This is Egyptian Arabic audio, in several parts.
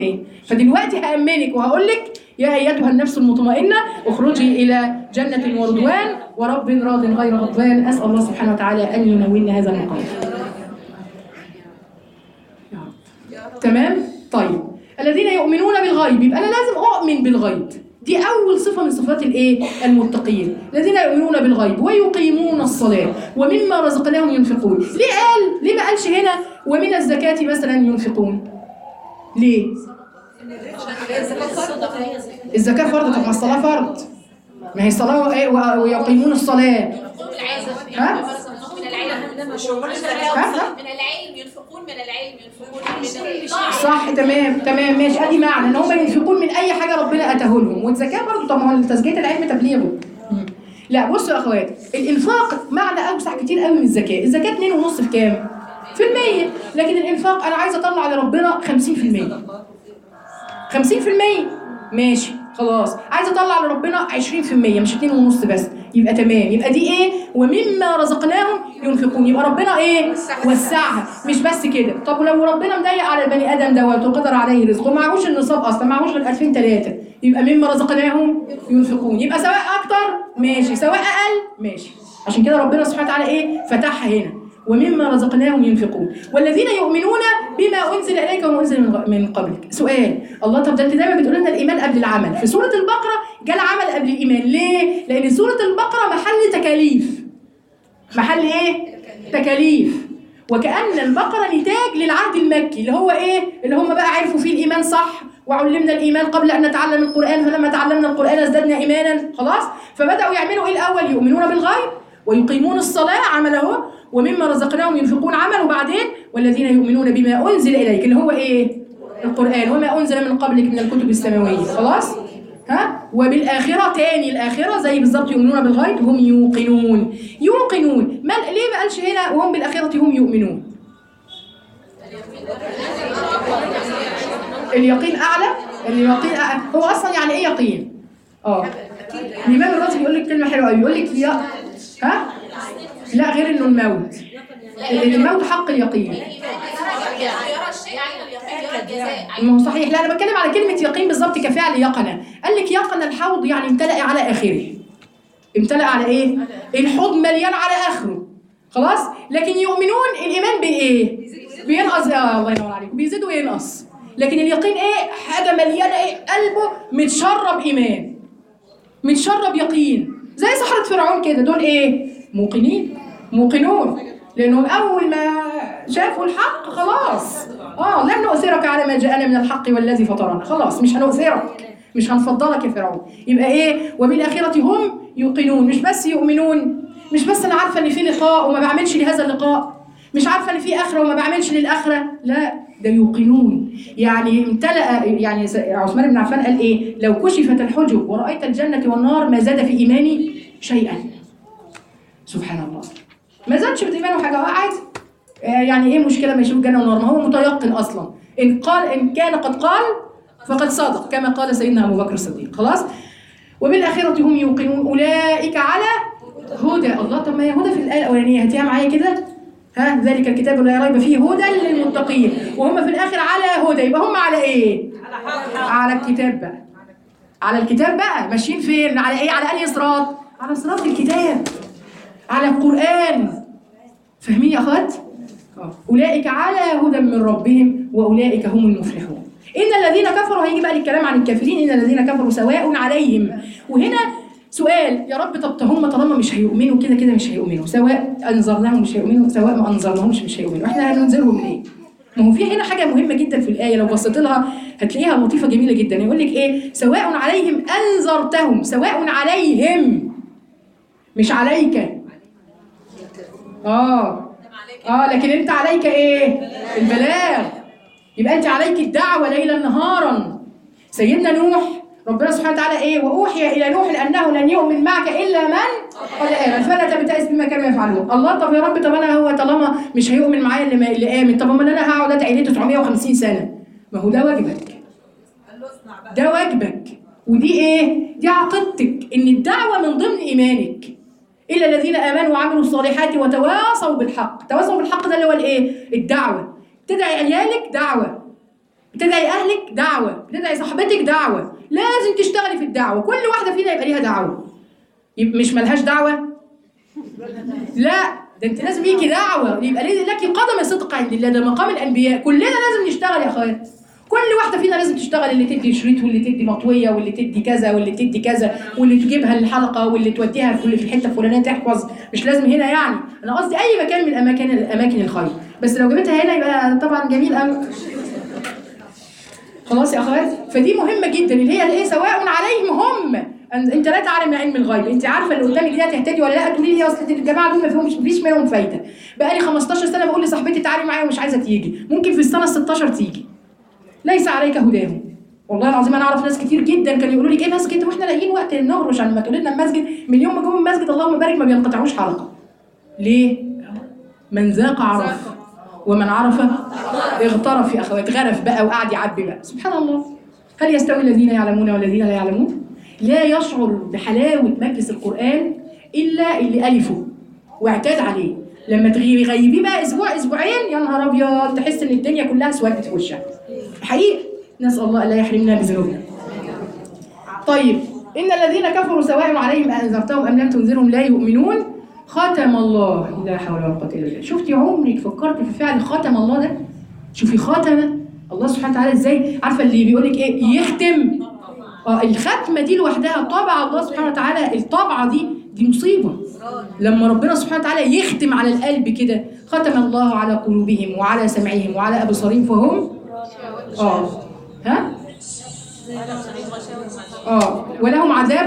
إيه؟ فدلوقتي هأمنك وهقول لك يا أيتها النفس المطمئنة اخرجي إلى جنة ورضوان ورب راض غير غضبان أسأل الله سبحانه وتعالى أن ينولنا هذا المقام يا رب. تمام؟ طيب الذين يؤمنون بالغيب يبقى أنا لازم أؤمن بالغيب دي أول صفة من صفات الإيه؟ المتقين الذين يؤمنون بالغيب ويقيمون الصلاة ومما رزقناهم ينفقون ليه قال؟ ليه ما قالش هنا ومن الزكاة مثلا ينفقون؟ ليه؟ الزكاة فرض طب ما الصلاة فرض ما هي الصلاة وإيه؟ و- ويقيمون الصلاة ها؟ من العلم ها؟ من العلم ينفقون من العلم ينفقون من صح تمام تمام ماشي ادي معنى ان هم ينفقون من اي حاجه ربنا اتاه لهم والزكاه برضه طب ما هو تزكيه العلم تبليغه لا بصوا يا اخوات الانفاق معنى اوسع كتير قوي من الزكاه الزكاه 2.5 في كام في المية لكن الانفاق انا عايزه اطلع لربنا 50% 50% ماشي خلاص عايزه اطلع لربنا 20% مش 2.5 بس يبقى تمام يبقى دي ايه ومما رزقناهم ينفقون يبقى ربنا ايه وسعها مش بس كده طب ولو ربنا مضيق على البني ادم دوت وقدر عليه رزقه معهوش النصاب اصلا معهوش غير 2000 3 يبقى مما رزقناهم ينفقون يبقى سواء اكتر ماشي سواء اقل ماشي عشان كده ربنا سبحانه وتعالى ايه فتحها هنا ومما رزقناهم ينفقون والذين يؤمنون بما انزل اليك وما انزل من غ- من قبلك سؤال الله طب ده انت دايما بتقول لنا الايمان قبل العمل في سوره البقره جاء العمل قبل الايمان ليه لان سوره البقره محل تكاليف محل ايه تكاليف وكأن البقرة نتاج للعهد المكي اللي هو ايه اللي هم بقى عرفوا فيه الإيمان صح وعلمنا الإيمان قبل أن نتعلم القرآن فلما تعلمنا القرآن ازددنا إيمانا خلاص فبدأوا يعملوا ايه الأول يؤمنون بالغيب ويقيمون الصلاة عمل اهو ومما رزقناهم ينفقون عمل وبعدين والذين يؤمنون بما أنزل إليك اللي هو ايه القرآن وما أنزل من قبلك من الكتب السماوية خلاص ها وبالآخرة تاني الآخرة زي بالظبط يؤمنون بالغيب هم يوقنون يوقنون ما ليه ما قالش هنا وهم بالآخرة هم يؤمنون اليقين أعلى اليقين أعلى. هو أصلا يعني إيه يقين؟ اه الإمام الرازي بيقول لك كلمة حلوة قوي بيقول لك يا ها لا غير إنه الموت الموت حق اليقين يرى الشيء عين اليقين يرى الجزاء ما هو صحيح لا انا بتكلم على كلمه يقين بالظبط كفعل يقن قال لك يقن الحوض يعني امتلأ على اخره امتلأ على ايه الحوض مليان على اخره خلاص لكن يؤمنون الايمان بايه بينقص آه الله ينور عليك بيزيد وينقص لكن اليقين ايه حاجه مليانه ايه قلبه متشرب ايمان متشرب يقين زي سحرة فرعون كده دول ايه موقنين موقنون لانهم اول ما شافوا الحق خلاص اه لن نؤثرك على ما جاءنا من الحق والذي فطرنا خلاص مش هنؤثرك مش هنفضلك يا فرعون يبقى ايه وبالاخره هم يوقنون مش بس يؤمنون مش بس انا عارفه ان في لقاء وما بعملش لهذا اللقاء مش عارفه ان في اخره وما بعملش للاخره لا ده يوقنون يعني امتلأ يعني س- عثمان بن عفان قال ايه لو كشفت الحجب ورأيت الجنة والنار ما زاد في إيماني شيئا سبحان الله ما زادش في إيمانه حاجة هو عادي آه، يعني ايه مشكلة ما يشوف جنة ونار ما هو متيقن أصلا إن قال إن كان قد قال فقد صدق كما قال سيدنا أبو بكر الصديق خلاص وبالآخرة هم يوقنون أولئك على هدى الله طب ما هي هدى في الآية الأولانية هاتيها معايا كده ها ذلك الكتاب لا ريب فيه هدى للمتقين وهم في الآخر على هدى يبقى هم على إيه؟ على الكتاب بقى على الكتاب بقى ماشيين فين؟ على إيه؟ على أنهي صراط؟ على صراط الكتاب على القرآن فاهمين يا أخوات؟ آه. أولئك على هدى من ربهم وأولئك هم المفلحون إن الذين كفروا هيجي بقى الكلام عن الكافرين إن الذين كفروا سواء عليهم وهنا سؤال يا رب طب هم طالما مش هيؤمنوا كده كده مش هيؤمنوا سواء أنذرناهم مش هيؤمنوا سواء ما أنذرناهمش مش هيؤمنوا إحنا هننذرهم ليه؟ ما هو في هنا حاجة مهمة جدا في الآية لو بصيت لها هتلاقيها لطيفة جميلة جدا يقول لك إيه سواء عليهم أنذرتهم سواء عليهم مش عليك اه اه لكن انت عليك ايه البلاغ يبقى انت عليك الدعوه ليلا نهارا سيدنا نوح ربنا سبحانه وتعالى ايه واوحي الى نوح انه لن يؤمن معك الا من قد امن فلا تبتئس بما كانوا يفعلون الله طب يا رب طب انا هو طالما مش هيؤمن معايا اللي, ما اللي امن طب امال انا هقعد ادعي ليه 950 سنه ما هو ده واجبك ده واجبك ودي ايه دي عقيدتك ان الدعوه من ضمن ايمانك الا الذين امنوا وعملوا الصالحات وتواصوا بالحق تواصوا بالحق ده اللي هو الايه الدعوه تدعي عيالك دعوه بتدعي اهلك دعوه بتدعي صاحبتك دعوه لازم تشتغلي في الدعوه كل واحده فينا يبقى ليها دعوه يبقى مش ملهاش دعوه لا ده انت لازم ليكي دعوه يبقى ليه- لك قدم صدق عند الله ده مقام الانبياء كلنا لازم نشتغل يا اخوات كل واحده فينا لازم تشتغل اللي تدي شريط واللي تدي مطويه واللي تدي كذا واللي تدي كذا واللي تجيبها الحلقه واللي توديها في في الحته الفلانيه تحفظ مش لازم هنا يعني انا قصدي اي مكان من اماكن الاماكن الخير بس لو جابتها هنا يبقى طبعا جميل قوي خلاص يا اخوات فدي مهمه جدا اللي هي الايه سواء عليهم هم أن- انت لا تعلم علم الغيب انت عارفه اللي قدامك دي هتهتدي ولا لا تقولي لي اصل الجماعه دول ما فيهمش مفيش منهم فايده بقى لي 15 سنه بقول لصاحبتي تعالي معايا ومش عايزه تيجي ممكن في السنه ال 16 تيجي ليس عليك هداهم والله العظيم انا اعرف ناس كتير جدا كانوا يقولوا لي ايه مسجد واحنا لاقيين وقت نهرش عشان ما تقول لنا المسجد من يوم ما جم المسجد اللهم بارك ما بينقطعوش حلقه ليه من ذاق عرف ومن عرف اغترف يا اخوات غرف بقى وقعد يعبي بقى سبحان الله هل يستوي الذين يعلمون والذين لا يعلمون لا يشعر بحلاوه مجلس القران الا اللي الفه واعتاد عليه لما تغيبي غيبيه بقى اسبوع اسبوعين يا نهار ابيض تحس ان الدنيا كلها اسودت في وشها حقيقي نسال الله الا يحرمنا بذنوبنا طيب إن الذين كفروا سواء عليهم أنذرتهم أم لم تنذرهم لا يؤمنون ختم الله لا حول ولا قوة إلا بالله شفتي عمرك فكرت في فعل ختم الله ده شوفي ختمة الله سبحانه وتعالى إزاي عارفة اللي بيقول لك إيه يختم اه الختمة دي لوحدها طبع الله سبحانه وتعالى الطبعة دي دي مصيبة لما ربنا سبحانه وتعالى يختم على القلب كده ختم الله على قلوبهم وعلى سمعهم وعلى أبصارهم فهم اه ها اه ولهم عذاب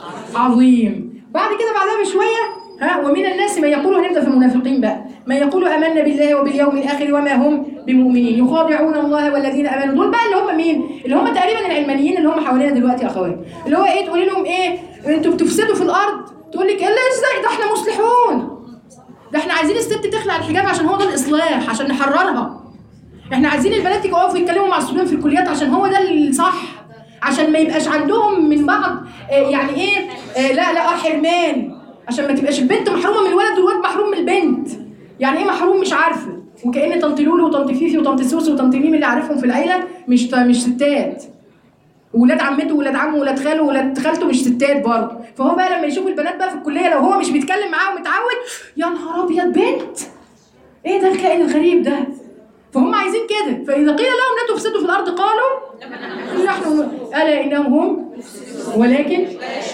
عظيم بعد كده بعدها بشويه ها ومن الناس من يقول هنبدا في المنافقين بقى من يقول امنا بالله وباليوم الاخر وما هم بمؤمنين يخادعون الله والذين امنوا دول بقى اللي هم مين اللي هم تقريبا العلمانيين اللي هم حوالينا دلوقتي يا اخوات اللي هو ايه تقولي لهم ايه انتوا بتفسدوا في الارض تقول لك الا ازاي ده احنا مصلحون ده احنا عايزين الست تخلع الحجاب عشان هو ده الاصلاح عشان نحررها احنا عايزين البنات يقفوا يتكلموا مع الصبيان في الكليات عشان هو ده الصح عشان ما يبقاش عندهم من بعض آه، يعني ايه آه، لا لا آه، حرمان عشان ما تبقاش البنت محرومه من الولد والولد محروم من البنت يعني ايه محروم مش عارفه وكأن طنط لولو وطنط فيفي وطنط سوسو وطنط ميم اللي عارفهم في العيله مش مش ستات وولاد عمته وولاد عمه وولاد خاله وولاد خالته مش ستات برضه فهو بقى لما يشوف البنات بقى في الكليه لو هو مش بيتكلم معاهم متعود يا نهار ابيض بنت ايه ده الكائن الغريب ده فهم عايزين كده فاذا قيل لهم لا تفسدوا في الارض قالوا نحن الا انهم هم ولكن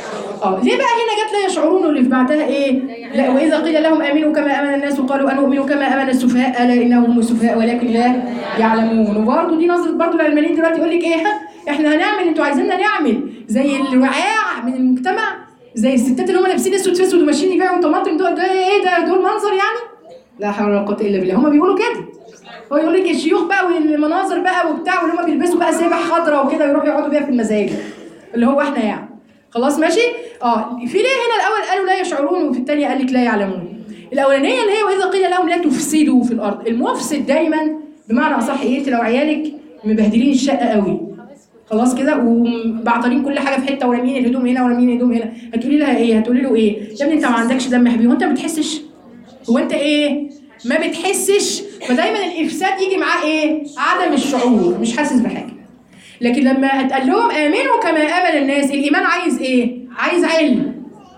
اه ليه بقى هنا جت لا يشعرون واللي في بعدها ايه؟ لا واذا قيل لهم امنوا كما امن الناس قالوا انؤمن كما امن السفهاء الا انهم هم السفهاء ولكن لا يعلمون وبرضه دي نظره برضه العلمانيين دلوقتي يقول لك ايه ها؟ احنا هنعمل انتوا عايزيننا نعمل زي الوعاع من المجتمع زي الستات اللي هم لابسين اسود في اسود وماشيين يبيعوا طماطم دول ده ايه ده دول منظر يعني؟ لا حول ولا قوه الا بالله هم بيقولوا كده هو يقول لك الشيوخ بقى والمناظر بقى وبتاع واللي هم بيلبسوا بقى سبح خضراء وكده ويروحوا يقعدوا بيها في المساجد اللي هو احنا يعني خلاص ماشي اه في ليه هنا الاول قالوا لا يشعرون وفي الثانيه قال لك لا يعلمون الاولانيه اللي هي واذا قيل لهم لا تفسدوا في الارض المفسد دايما بمعنى اصح ايه انت لو عيالك مبهدلين الشقه قوي خلاص كده ومبعطرين كل حاجه في حته ورامين الهدوم هنا ورامين الهدوم هنا هتقولي لها ايه هتقولي له ايه يا ابني انت ما عندكش دم حبيبي هو انت ما بتحسش هو انت ايه ما بتحسش فدايما الافساد يجي معاه ايه عدم الشعور مش حاسس بحاجه لكن لما هتقال لهم امنوا كما امن الناس الايمان عايز ايه عايز علم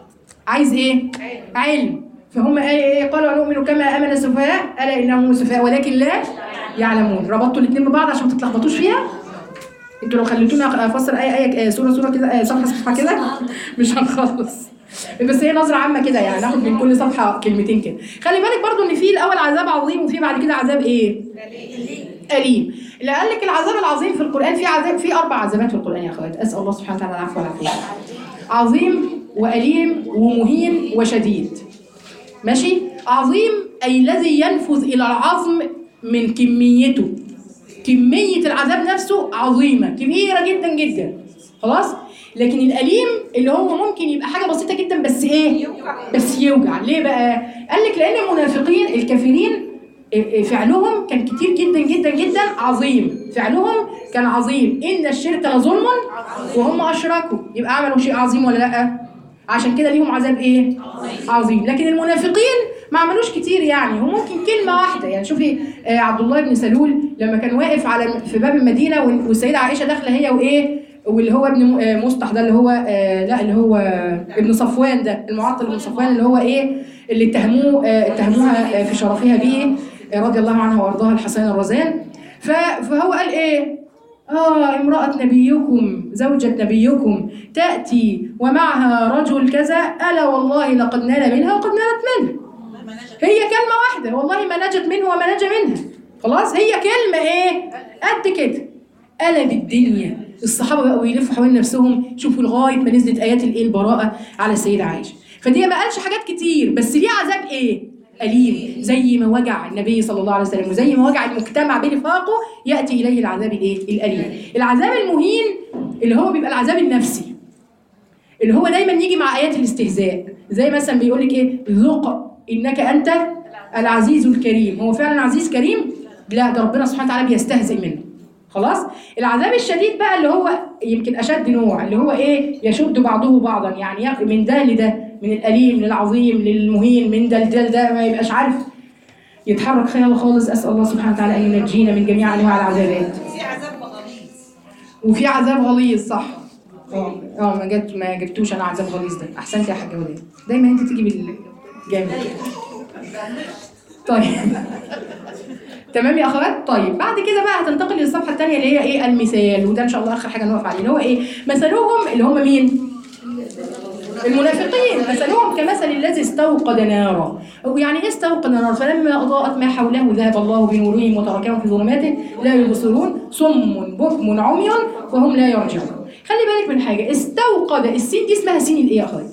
عايز ايه علم فهم ايه قالوا نؤمن كما امن السفهاء الا انهم هم السفهاء ولكن لا يعلمون ربطوا الاثنين ببعض عشان ما تتلخبطوش فيها انتوا لو خليتونا افسر اي اي آية- سوره سوره كده آية صفحه صفحه كده مش هنخلص بس هي نظره عامه كده يعني ناخد من كل صفحه كلمتين كده خلي بالك برضو ان في الاول عذاب عظيم وفي بعد كده عذاب ايه أليم اللي قال لك العذاب العظيم في القرآن في عذاب في أربع عذابات في القرآن يا أخوات أسأل الله سبحانه وتعالى العفو والعافية عظيم وأليم ومهين وشديد ماشي عظيم أي الذي ينفذ إلى العظم من كميته كمية العذاب نفسه عظيمة كبيرة جدا جدا خلاص لكن الأليم اللي هو ممكن يبقى حاجة بسيطة جدا بس إيه بس يوجع ليه بقى قال لك لأن المنافقين الكافرين فعلهم كان كتير جدا جدا جدا عظيم فعلهم كان عظيم ان الشرك لظلم وهم اشركوا يبقى عملوا شيء عظيم ولا لا عشان كده ليهم عذاب ايه عظيم لكن المنافقين ما عملوش كتير يعني هو ممكن كلمه واحده يعني شوفي آه عبد الله بن سلول لما كان واقف على في باب المدينه وال- والسيده عائشه داخله هي وايه واللي هو ابن م- آه، مصطح ده اللي هو آه لا اللي هو ابن صفوان ده المعطل بن صفوان اللي هو ايه اللي اتهموه آه اتهموها آه في شرفها به آه رضي الله عنها وارضاها الحسين الرزان ف- فهو قال ايه آه امرأة نبيكم زوجة نبيكم تأتي ومعها رجل كذا ألا والله لقد نال منها وقد نالت منه هي كلمة واحدة والله ما نجت منه وما نجا منها خلاص هي كلمة ايه قد كده قلب الدنيا الصحابة بقوا يلفوا حوالين نفسهم شوفوا لغاية ما نزلت آيات الايه البراءة على السيدة عائشة فدي ما قالش حاجات كتير بس ليه عذاب ايه أليم زي ما وجع النبي صلى الله عليه وسلم وزي ما وجع المجتمع بنفاقه يأتي إليه العذاب الإيه؟ الأليم العذاب المهين اللي هو بيبقى العذاب النفسي اللي هو دايما يجي مع آيات الاستهزاء زي مثلا بيقول لك إيه ذق إنك أنت العزيز الكريم هو فعلا عزيز كريم لا ده ربنا سبحانه وتعالى بيستهزئ منه خلاص العذاب الشديد بقى اللي هو يمكن اشد نوع اللي هو ايه يشد بعضه بعضا يعني يق- من ده لده من الاليم للعظيم للمهين من ده لده لده ما يبقاش عارف يتحرك خيال خالص اسال الله سبحانه وتعالى ان ينجينا من جميع انواع العذابات في عذاب غليظ وفي عذاب غليظ صح اه اه ما جت ما جبتوش انا عذاب غليظ ده احسنت يا حاجه ولاد دايما انت تيجي بالجامد طيب تمام يا اخوات طيب بعد كده بقى هتنتقل للصفحه الثانيه اللي هي ايه المثال وده ان شاء الله اخر حاجه نقف عليه اللي هو ايه مثلهم اللي هم مين المنافقين مثلهم كمثل الذي استوقد نارا يعني ايه استوقد نارا فلما اضاءت ما حوله ذهب الله بنورهم وتركهم في ظلمات لا يبصرون صم بكم عمي وهم لا يرجعون خلي بالك من حاجه استوقد السين دي اسمها سين الايه يا اخوات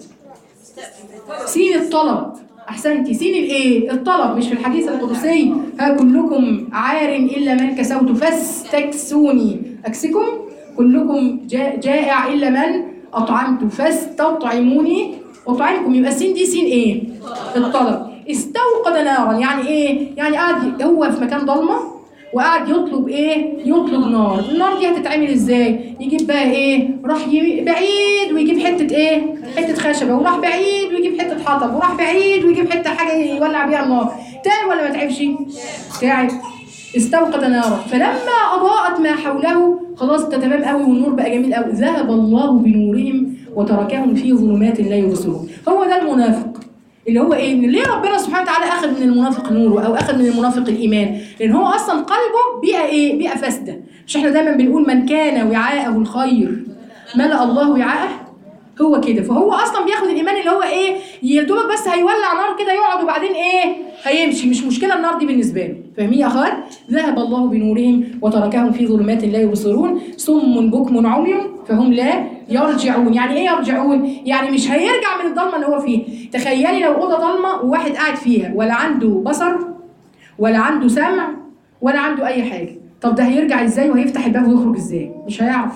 سين الطلب احسنتي سين الايه الطلب مش في الحديث القدسي ها كلكم عار الا من كسوت فاستكسوني اكسكم كلكم جا- جائع الا من اطعمت فاستطعموني اطعمكم يبقى السين دي سين ايه الطلب استوقد نارا يعني ايه يعني قاعد هو في مكان ضلمه وقعد يطلب ايه يطلب نار النار دي هتتعمل ازاي يجيب بقى ايه راح ي- بعيد ويجيب حته ايه حته خشبه وراح بعيد ويجيب حته حطب وراح بعيد ويجيب حته حاجه يولع بيها النار تعب ولا ما تعبش تعب استوقد نارا فلما اضاءت ما حوله خلاص ده تمام قوي والنور بقى جميل قوي ذهب الله بنورهم وتركهم في ظلمات لا يبصرون هو ده المنافق اللي هو ايه؟ إن ليه ربنا سبحانه وتعالى اخذ من المنافق نوره او اخذ من المنافق الايمان؟ لان هو اصلا قلبه بيئه ايه؟ بيئه فاسده. مش احنا دايما بنقول من كان وعاءه الخير ملأ الله وعاءه؟ هو كده فهو اصلا بياخد الايمان اللي هو ايه؟ يا دوبك بس هيولع نار كده يقعد وبعدين ايه؟ هيمشي مش مشكله النار دي بالنسبه له. فاهمين يا اخوات؟ ذهب الله بنورهم وتركهم في ظلمات لا يبصرون صم بكم عمي فهم لا يرجعون يعني ايه يرجعون يعني مش هيرجع من الضلمه اللي هو فيه تخيلي لو اوضه ضلمه وواحد قاعد فيها ولا عنده بصر ولا عنده سمع ولا عنده اي حاجه طب ده هيرجع ازاي وهيفتح الباب ويخرج ازاي مش هيعرف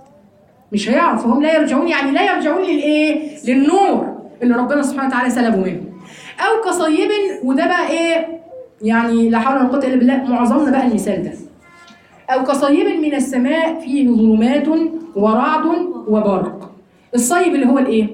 مش هيعرف فهم لا يرجعون يعني لا يرجعون للايه للنور اللي ربنا سبحانه وتعالى سلبه منه او كصيب وده بقى ايه يعني لا حول ولا قوه الا بالله معظمنا بقى المثال ده أو كصيب من السماء فيه ظلمات ورعد وبرق الصيب اللي هو الإيه؟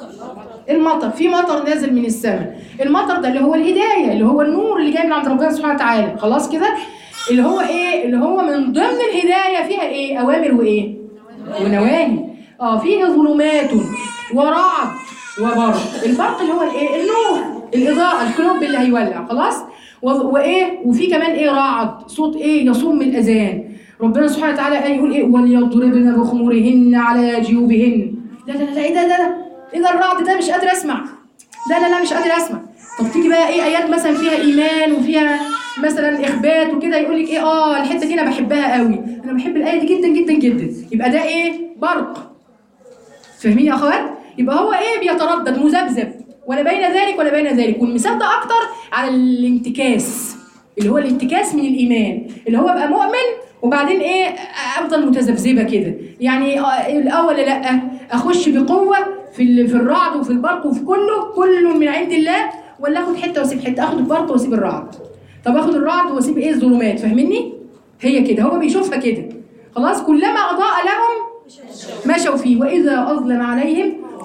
المطر في مطر نازل من السماء المطر ده اللي هو الهداية اللي هو النور اللي جاي من عند ربنا سبحانه وتعالى خلاص كده اللي هو ايه اللي هو من ضمن الهداية فيها ايه اوامر وايه ونواهي اه فيه ظلمات ورعد وبرق البرق اللي هو الايه النور الاضاءة الكلوب اللي هيولع خلاص و- وايه وفي كمان ايه رعد صوت ايه يصم الاذان ربنا سبحانه وتعالى قال يقول ايه وليضربن بخمورهن على جيوبهن لا لا لا ايه ده ده ده ايه ده الرعد ده مش قادر اسمع لا لا لا مش قادر اسمع طب تيجي بقى ايه ايات مثلا فيها ايمان وفيها مثلا اخبات وكده يقول لك ايه اه الحته دي انا بحبها قوي انا بحب الايه دي جدا جدا جدا يبقى ده ايه برق فاهمين يا اخوات يبقى هو ايه بيتردد مذبذب ولا بين ذلك ولا بين ذلك والمثال ده اكتر على الانتكاس اللي هو الانتكاس من الايمان اللي هو ابقى مؤمن وبعدين ايه افضل متذبذبه كده يعني آه، الاول لا اخش بقوه في ال- في الرعد وفي البرق وفي كله كله من عند الله ولا اخد حته واسيب حته اخد البرق واسيب الرعد طب اخد الرعد واسيب ايه الظلمات فاهمني هي كده هو بيشوفها كده خلاص كلما اضاء لهم مشوا فيه واذا اظلم عليهم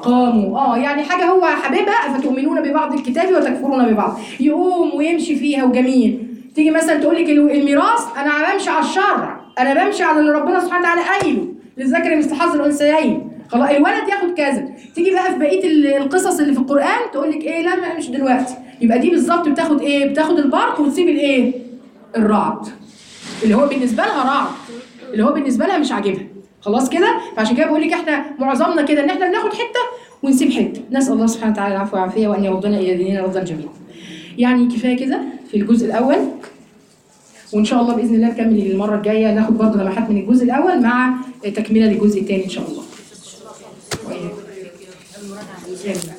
قاموا اه يعني حاجه هو حبيبها افتؤمنون ببعض الكتاب وتكفرون ببعض يقوم ويمشي فيها وجميل تيجي مثلا تقول لك الميراث انا بمشي على الشرع انا بمشي على اللي ربنا سبحانه وتعالى قايله للذكر مثل حظ الانثيين خلاص الولد ياخد كذا تيجي بقى في بقيه ال- القصص اللي في القران تقول لك ايه لا ما مش دلوقتي يبقى دي بالظبط بتاخد ايه بتاخد البرق وتسيب الايه الرعد اللي هو بالنسبه لها رعد اللي هو بالنسبه لها مش عاجبها خلاص كده فعشان كده بقول لك احنا معظمنا كده ان احنا بناخد حته ونسيب حته نسال الله سبحانه وتعالى العفو والعافيه وان يردنا الى ديننا ردا جميلا يعني كفايه كده في الجزء الاول وان شاء الله باذن الله نكمل المره الجايه ناخد برضه لمحات من الجزء الاول مع تكمله للجزء الثاني ان شاء الله وإياكم.